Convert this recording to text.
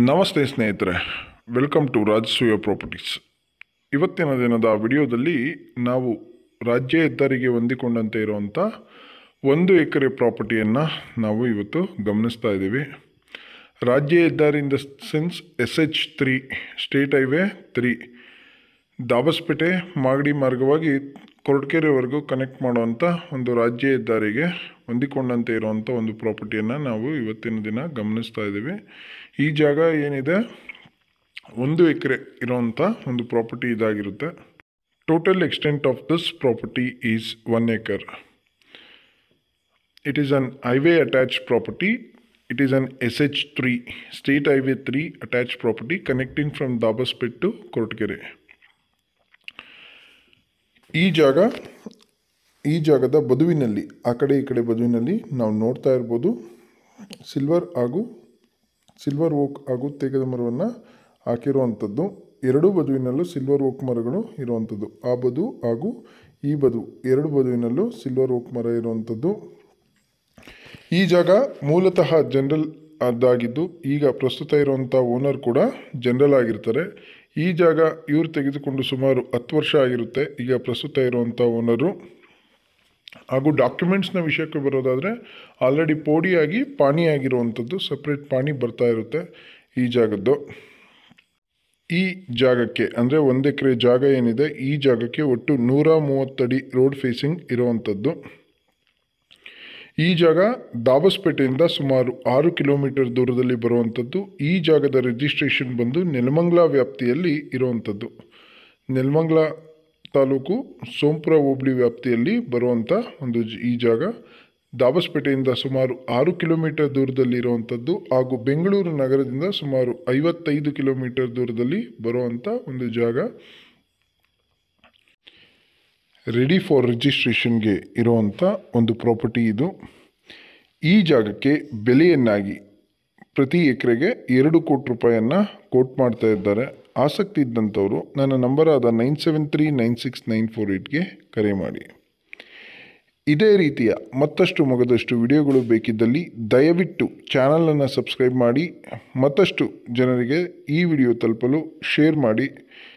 ನಮಸ್ತೆ ಸ್ನೇಹಿತರೆ welcome to Rajasuya properties ಇವತ್ತಿನ ದಿನದ ವಿಡಿಯೋದಲ್ಲಿ ನಾವು ರಾಜ್ಯ ಹೆದ್ದಾರಿಗೆ ಹೊಂದಿಕೊಂಡಂತೆ ಇರುವಂಥ ಒಂದು ಎಕರೆ ಪ್ರಾಪರ್ಟಿಯನ್ನು ನಾವು ಇವತ್ತು ಗಮನಿಸ್ತಾ ಇದ್ದೀವಿ ರಾಜ್ಯ ಹೆದ್ದಾರಿ in the sense S H three state highway three Dabaspete Magadi ಮಾರ್ಗವಾಗಿ ಕೊರಟಗೆರೆವರೆಗೂ ಕನೆಕ್ಟ್ ಮಾಡುವಂಥ ಒಂದು ರಾಜ್ಯ ಹೆದ್ದಾರಿಗೆ ಹೊಂದಿಕೊಂಡಂತೆ ಇರುವಂಥ ಒಂದು ಪ್ರಾಪರ್ಟಿಯನ್ನು ನಾವು ಇವತ್ತಿನ ದಿನ ಗಮನಿಸ್ತಾ ಇದ್ದೀವಿ ಈ ಜಾಗ ಏನಿದೆ ಒಂದು ಎಕರೆ ಇರುವಂಥ ಒಂದು ಪ್ರಾಪರ್ಟಿ ಇದಾಗಿರುತ್ತೆ total extent of this property is one acre It is an highway attached property. It is an SH3, State Highway 3 attached property connecting from Dabaspet to Kortgere. ಈ ಜಾಗ ಈ ಜಾಗದ ಬದುವಿನಲ್ಲಿ ಆ ಕಡೆ ಈ ಕಡೆ ಬದುವಿನಲ್ಲಿ ನಾವು ನೋಡ್ತಾ ಇರ್ಬೋದು ಸಿಲ್ವರ್ ಹಾಗೂ ಸಿಲ್ವರ್ ಓಕ್ ಹಾಗೂ ತೇಗದ ಮರವನ್ನು ಹಾಕಿರುವಂಥದ್ದು ಎರಡೂ ಬದುವಿನಲ್ಲೂ ಸಿಲ್ವರ್ ಓಕ್ ಮರಗಳು ಇರುವಂಥದ್ದು ಆ ಬದು ಹಾಗೂ ಈ ಬದು ಎರಡು ಬದುವಿನಲ್ಲೂ ಸಿಲ್ವರ್ ಓಕ್ ಮರ ಇರುವಂಥದ್ದು ಈ ಜಾಗ ಮೂಲತಃ ಜನರಲ್ ಅದಾಗಿದ್ದು ಈಗ ಪ್ರಸ್ತುತ ಇರುವಂಥ ಓನರ್ ಕೂಡ ಜನರಲ್ ಆಗಿರ್ತಾರೆ ಈ ಜಾಗ ಇವರು ತೆಗೆದುಕೊಂಡು ಸುಮಾರು ಹತ್ತು ವರ್ಷ ಆಗಿರುತ್ತೆ ಈಗ ಪ್ರಸ್ತುತ ಇರುವಂಥ ಓನರು ಹಾಗೂ ಡಾಕ್ಯುಮೆಂಟ್ಸ್ನ ವಿಷಯಕ್ಕೆ ಬರೋದಾದರೆ ಆಲ್ರೆಡಿ ಪೋಡಿಯಾಗಿ ಪಾಣಿ ಆಗಿರುವಂಥದ್ದು ಸಪ್ರೇಟ್ ಪಾಣಿ ಬರ್ತಾ ಇರುತ್ತೆ ಈ ಜಾಗದ್ದು ಈ ಜಾಗಕ್ಕೆ ಅಂದರೆ ಒಂದು ಎಕರೆ ಜಾಗ ಏನಿದೆ ಈ ಜಾಗಕ್ಕೆ ಒಟ್ಟು ನೂರ ಮೂವತ್ತಡಿ ರೋಡ್ ಫೇಸಿಂಗ್ ಇರುವಂಥದ್ದು ಈ ಜಾಗ ದಾಬಸ್ಪೇಟೆಯಿಂದ ಸುಮಾರು ಆರು ಕಿಲೋಮೀಟರ್ ದೂರದಲ್ಲಿ ಬರುವಂಥದ್ದು ಈ ಜಾಗದ ರಿಜಿಸ್ಟ್ರೇಷನ್ ಬಂದು ನೆಲಮಂಗಲ ವ್ಯಾಪ್ತಿಯಲ್ಲಿ ಇರುವಂಥದ್ದು ನೆಲಮಂಗಲ ತಾಲೂಕು ಸೋಂಪುರ ಹೋಬಳಿ ವ್ಯಾಪ್ತಿಯಲ್ಲಿ ಬರುವಂಥ ಒಂದು ಜ- ಈ ಜಾಗ ದಾಬಸ್ಪೇಟೆಯಿಂದ ಸುಮಾರು ಆರು ಕಿಲೋಮೀಟರ್ ದೂರದಲ್ಲಿ ಇರುವಂಥದ್ದು ಹಾಗೂ ಬೆಂಗಳೂರು ನಗರದಿಂದ ಸುಮಾರು ಐವತ್ತೈದು ಕಿಲೋಮೀಟರ್ ದೂರದಲ್ಲಿ ಬರುವಂಥ ಒಂದು ಜಾಗ ರೆಡಿ ಫಾರ್ ರಿಜಿಸ್ಟ್ರೇಷನ್ಗೆ ಇರುವಂಥ ಒಂದು ಪ್ರಾಪರ್ಟಿ ಇದು ಈ ಜಾಗಕ್ಕೆ ಬೆಲೆಯನ್ನಾಗಿ ಪ್ರತಿ ಎಕರೆಗೆ ಎರಡು ಕೋಟಿ ರೂಪಾಯಿಯನ್ನು ಕೋಟ್ ಮಾಡ್ತಾ ಇದ್ದಾರೆ ಆಸಕ್ತಿ ಇದ್ದಂಥವರು ನನ್ನ ನಂಬರ್ ಆದ nine seven three nine six nine four ಏಯ್ಟ್ಗೆ ಕರೆ ಮಾಡಿ ಇದೇ ರೀತಿಯ ಮತ್ತಷ್ಟು ಮಗದಷ್ಟು ವಿಡಿಯೋಗಳು ಬೇಕಿದ್ದಲ್ಲಿ ದಯವಿಟ್ಟು ಚಾನಲನ್ನು ಸಬ್ಸ್ಕ್ರೈಬ್ ಮಾಡಿ ಮತ್ತಷ್ಟು ಜನರಿಗೆ ಈ ವಿಡಿಯೋ ತಲುಪಲು ಶೇರ್ ಮಾಡಿ